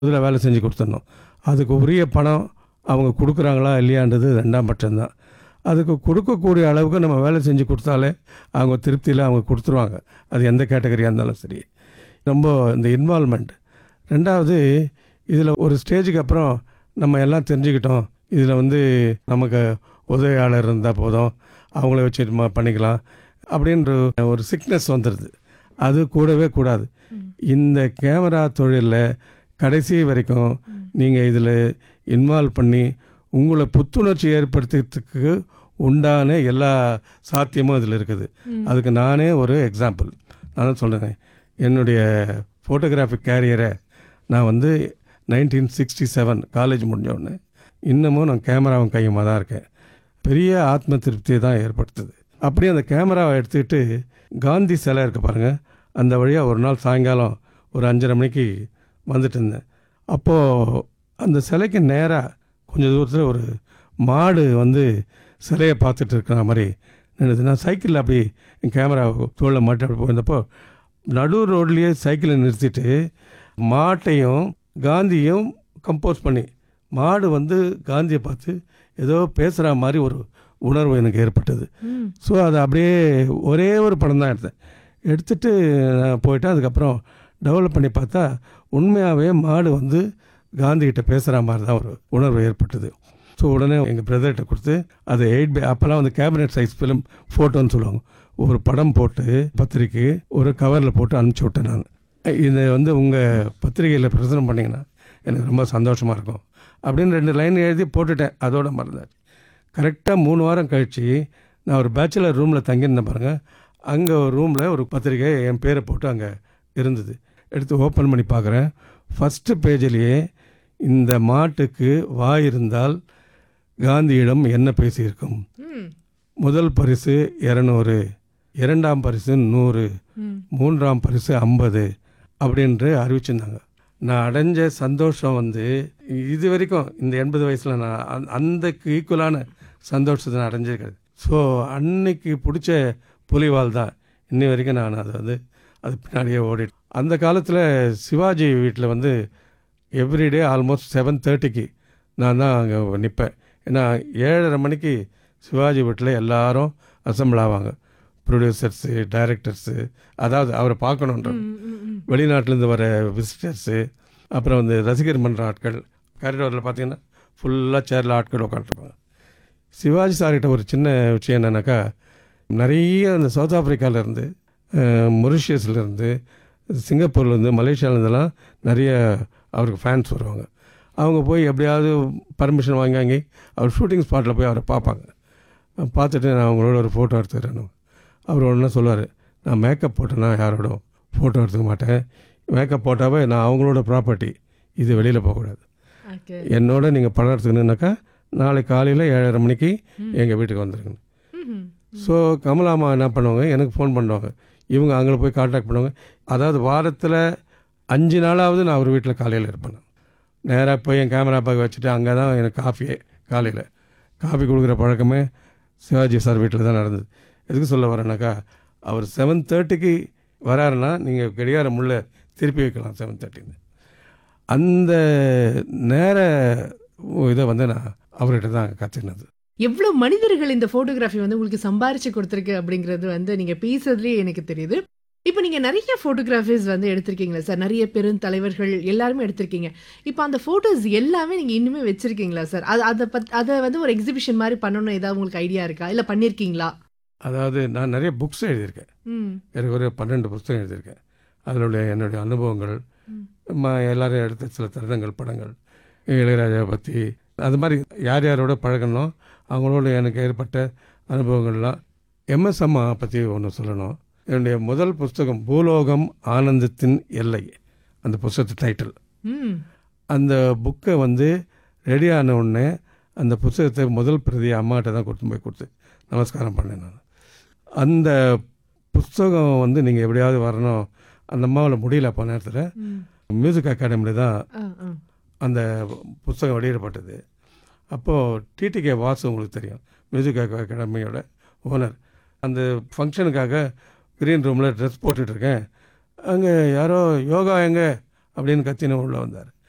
இதில் வேலை செஞ்சு கொடுத்துடணும் அதுக்கு உரிய பணம் அவங்க கொடுக்குறாங்களா இல்லையான்றது ரெண்டாம் பட்சம்தான் அதுக்கு கொடுக்கக்கூடிய அளவுக்கு நம்ம வேலை செஞ்சு கொடுத்தாலே அவங்க திருப்தியில் அவங்க கொடுத்துருவாங்க அது எந்த கேட்டகரியாக இருந்தாலும் சரி ரொம்ப இந்த இன்வால்மெண்ட் ரெண்டாவது இதில் ஒரு ஸ்டேஜுக்கு அப்புறம் நம்ம எல்லாம் தெரிஞ்சுக்கிட்டோம் இதில் வந்து நமக்கு உதவியாளர் இருந்தால் போதும் அவங்கள வச்சு நம்ம பண்ணிக்கலாம் அப்படின்ற ஒரு சிக்னஸ் வந்துடுது அது கூடவே கூடாது இந்த கேமரா தொழிலில் கடைசி வரைக்கும் நீங்கள் இதில் இன்வால்வ் பண்ணி உங்களை புத்துணர்ச்சி ஏற்படுத்துறதுக்கு உண்டான எல்லா சாத்தியமும் இதில் இருக்குது அதுக்கு நானே ஒரு எக்ஸாம்பிள் நான் சொல்கிறேன் என்னுடைய ஃபோட்டோகிராஃபிக் கேரியரை நான் வந்து நைன்டீன் சிக்ஸ்டி செவன் காலேஜ் முடிஞ்சோடனே இன்னமும் நான் கேமராவும் கையுமாக தான் இருக்கேன் பெரிய ஆத்ம திருப்தியை தான் ஏற்படுத்துது அப்படியே அந்த கேமராவை எடுத்துக்கிட்டு காந்தி சிலை இருக்கு பாருங்கள் அந்த வழியாக ஒரு நாள் சாயங்காலம் ஒரு அஞ்சரை மணிக்கு வந்துட்டு இருந்தேன் அப்போது அந்த சிலைக்கு நேராக கொஞ்சம் தூரத்தில் ஒரு மாடு வந்து சிலையை பார்த்துட்டு இருக்கிற மாதிரி நின்றுது நான் சைக்கிளில் அப்படி என் கேமரா தோளில் மாட்டி அப்படி போயிருந்தப்போ நடு ரோட்லேயே சைக்கிளை நிறுத்திட்டு மாட்டையும் காந்தியும் கம்போஸ் பண்ணி மாடு வந்து காந்தியை பார்த்து ஏதோ பேசுகிற மாதிரி ஒரு உணர்வு எனக்கு ஏற்பட்டது ம். ஸோ அது அப்படியே ஒரே ஒரு படம் தான் எடுத்தேன் எடுத்துட்டு நான் போயிட்டேன் அதுக்கப்புறம் டெவலப் பண்ணி பார்த்தா உண்மையாகவே மாடு வந்து காந்திகிட்ட பேசுகிற மாதிரி தான் ஒரு உணர்வு ஏற்பட்டது ஸோ உடனே எங்கள் பிரதர்கிட்ட கொடுத்து அது எயிட் பை அப்போல்லாம் வந்து கேபினெட் சைஸ் ஃபிலிம் ஃபோட்டோன்னு சொல்லுவாங்க ஒரு படம் போட்டு பத்திரிக்கை ஒரு கவரில் போட்டு அனுப்பிச்சி விட்டேன் நான் இதை வந்து உங்கள் பத்திரிகையில் பிரசனம் பண்ணிங்கன்னா எனக்கு ரொம்ப சந்தோஷமாக இருக்கும் அப்படின்னு ரெண்டு லைன் எழுதி போட்டுட்டேன் அதோட மறந்தாச்சு கரெக்டாக மூணு வாரம் கழித்து நான் ஒரு பேச்சுலர் ரூமில் தங்கியிருந்தேன் பாருங்கள் அங்கே ஒரு ரூமில் ஒரு பத்திரிகை என் பேரை போட்டு அங்கே இருந்தது எடுத்து ஓப்பன் பண்ணி பார்க்குறேன் ஃபஸ்ட்டு பேஜிலேயே இந்த மாட்டுக்கு வாய் இருந்தால் காந்தியிடம் என்ன பேசியிருக்கும் ம். முதல் பரிசு இரநூறு இரண்டாம் பரிசு நூறு ம். மூன்றாம் பரிசு ஐம்பது அப்படின்ட்டு அறிவிச்சிருந்தாங்க நான் அடைஞ்ச சந்தோஷம் வந்து இது வரைக்கும் இந்த எண்பது வயசில் நான் அந்த- அந்த ஈக்குவலான சந்தோஷத்தை நான் அடைஞ்சிருக்கிறது ஸோ அன்னைக்கு பிடிச்ச புலிவால் தான் இன்னி வரைக்கும் நான் அதை வந்து அது பின்னாடியே ஓடிட்டு அந்த காலத்தில் சிவாஜி வீட்டில் வந்து எவ்ரிடே ஆல்மோஸ்ட் செவன் தேர்ட்டிக்கு நான் தான் அங்கே நிற்பேன் ஏன்னா ஏழரை மணிக்கு சிவாஜி வீட்டில் எல்லாரும் அசம்பிள் ஆவாங்க ப்ரொடியூசர்ஸு டைரக்டர்ஸு அதாவது அவரை பார்க்கணுன்ற ம், ம், ம். வெளிநாட்டிலேருந்து வர விசிட்டர்ஸு அப்புறம் வந்து ரசிகர் மன்ற ஆட்கள் காரிடோரில் பார்த்தீங்கன்னா ஃபுல்லாக சேரில் ஆட்கள் உட்காந்துருப்பாங்க சிவாஜி சார்கிட்ட ஒரு சின்ன விஷயம் என்னன்னாக்கா நிறைய இந்த சவுத் ஆப்பிரிக்காவிலேருந்து மொரிஷியஸ்லேருந்து சிங்கப்பூர்லேருந்து மலேசியாவிலேருந்துலாம் நிறைய அவருக்கு ஃபேன்ஸ் வருவாங்க அவங்க போய் எப்படியாவது பர்மிஷன் வாங்கி வாங்கி அவர் ஷூட்டிங் ஸ்பாட்டில் போய் அவரை பார்ப்பாங்க பார்த்துட்டு நான் அவங்களோட ஒரு ஃபோட்டோ எடுத்துக்கிறேன் அவர் ஒன்றா சொல்லுவார் நான் மேக்கப் போட்டேன்னா யாரோட ஃபோட்டோ எடுத்துக்க மாட்டேன் மேக்கப் போட்டாவே நான் அவங்களோட ப்ராப்பர்ட்டி இது வெளியில் போகக்கூடாது ஓகே என்னோட நீங்கள் படம் எடுத்துக்கணுன்னாக்கா நாளை காலையில் ஏழரை மணிக்கு எங்கள் வீட்டுக்கு வந்துருங்க ம்ஹும். ஸோ கமலாமா என்ன பண்ணுவாங்க எனக்கு ஃபோன் பண்ணுவாங்க இவங்க அங்கே போய் காண்டாக்ட் பண்ணுவாங்க அதாவது வாரத்தில் அஞ்சு நாளாவது நான் அவர் வீட்டில் காலையில் இருப்பேன் நேராக போய் என் கேமரா பேக் வச்சுட்டு அங்கே தான் எனக்கு காஃபியே காலையில் காஃபி கொடுக்குற பழக்கமே சிவாஜி சார் வீட்டில் தான் நடந்தது எதுக்கு சொல்ல வரேன்னாக்கா அவர் செவன் தேர்ட்டிக்கு வராருன்னா நீங்கள் கடிகார முள்ள திருப்பி வைக்கலாம் செவன் தேர்ட்டின்னு அந்த நேர இதை வந்து நான் அவர்கிட்ட தான் கற்றுக்கினது எவ்வளவு மனிதர்கள் இந்த போட்டோகிராஃபி வந்து உங்களுக்கு சம்பாரிச்சு கொடுத்துருக்கு அப்படிங்கிறது வந்து நீங்க பேசுறதுலயே எனக்கு தெரியுது இப்போ நீங்க நிறைய போட்டோகிராஃபிஸ் வந்து எடுத்திருக்கீங்களா சார் நிறைய பெரும் தலைவர்கள் எல்லாருமே எடுத்திருக்கீங்க இப்போ அந்த போட்டோஸ் எல்லாமே நீங்க இன்னுமே வச்சிருக்கீங்களா சார் அது அதை பத் அதை வந்து ஒரு எக்ஸிபிஷன் மாதிரி பண்ணணும் ஏதாவது உங்களுக்கு ஐடியா இருக்கா இல்ல பண்ணிருக்கீங்களா அதாவது நான் நிறைய புக்ஸ் எழுதியிருக்கேன் ம் எனக்கு ஒரு பன்னெண்டு புத்தகம் எழுதியிருக்கேன் அதில் என்னுடைய அனுபவங்கள் ம். ம எல்லாரும் எடுத்த சில தருணங்கள் படங்கள் இளையராஜா பற்றி அது மாதிரி யார் யாரோட பழகணும் அவங்களோட எனக்கு ஏற்பட்ட அனுபவங்கள்லாம் எம்எஸ் அம்மா பற்றி ஒன்று சொல்லணும் என்னுடைய முதல் புஸ்தகம் பூலோகம் ஆனந்தத்தின் எல்லை அந்த புஸ்தகத்து டைட்டில் ம் அந்த புக்கை வந்து ரெடி ஆன உடனே அந்த புஸ்தகத்தை முதல் பிரதி அம்மாட்ட தான் கொடுத்து போய் கொடுத்து நமஸ்காரம் பண்ணேன் நான் அந்த புஸ்தகம் வந்து நீங்கள் எப்படியாவது வரணும் அந்த அம்மாவில் முடியல அப்போ நேரத்தில் ம். மியூசிக் அகாடமியில் தான் ஆ, ஆ. அந்த புஸ்தகம் வெளியிடப்பட்டது அப்போது டிடிகே வாசு உங்களுக்கு தெரியும் மியூசிக் அகாடமியோட ஓனர் அந்த ஃபங்க்ஷனுக்காக க்ரீன் ரூமில் ட்ரெஸ் போட்டுட்ருக்கேன் அங்கே யாரோ யோகா எங்க அப்படின்னு கத்தின உள்ளே வந்தார்